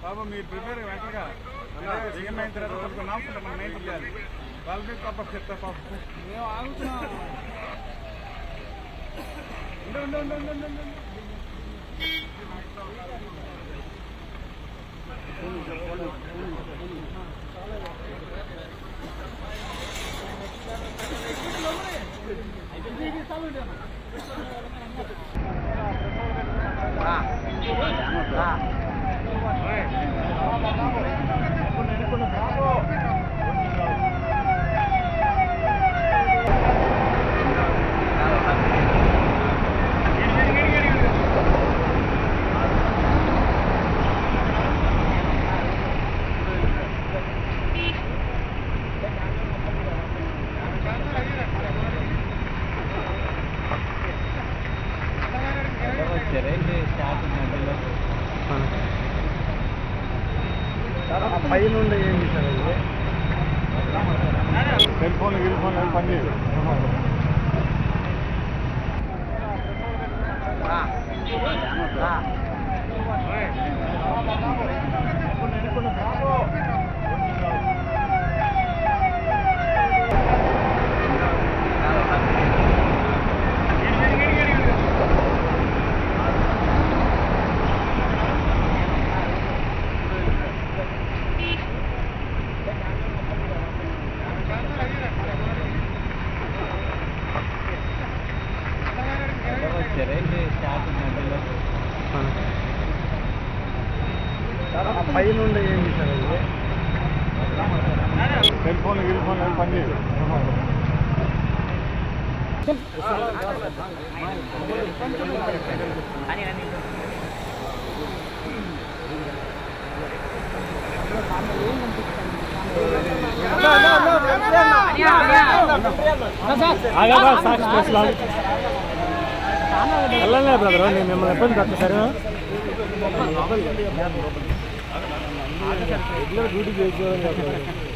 బాబు మీరు ప్రిపేర్ వెంటగా దిగిన అయిన తర్వాత కొంచెం నాకుంటే మనం మెయిన్ చేయాలి వాళ్ళ మీద తప్ప చెప్తా పాపం మేము ఆగుతున్నాం ఉండు, ఉండు, ఉండు, ఉండు, ఉండు, ఉండు. పైన ఉండే ఏంటి సార్ ఇది సెల్ ఫోన్ గిల్ ఫోన్ ఏం పని చేయదు పైన ఉండే ఏంటి సార్ ఇది సెల్ ఫోన్ గిల్ ఫోన్ ఏం పని చేయదు వెళ్ళలే బ్రదర్ నేను మిమ్మల్ని ఇబ్బంది పెట్ట సరేనా రెగ్యులర్ డ్యూటీ చేసేవాడిని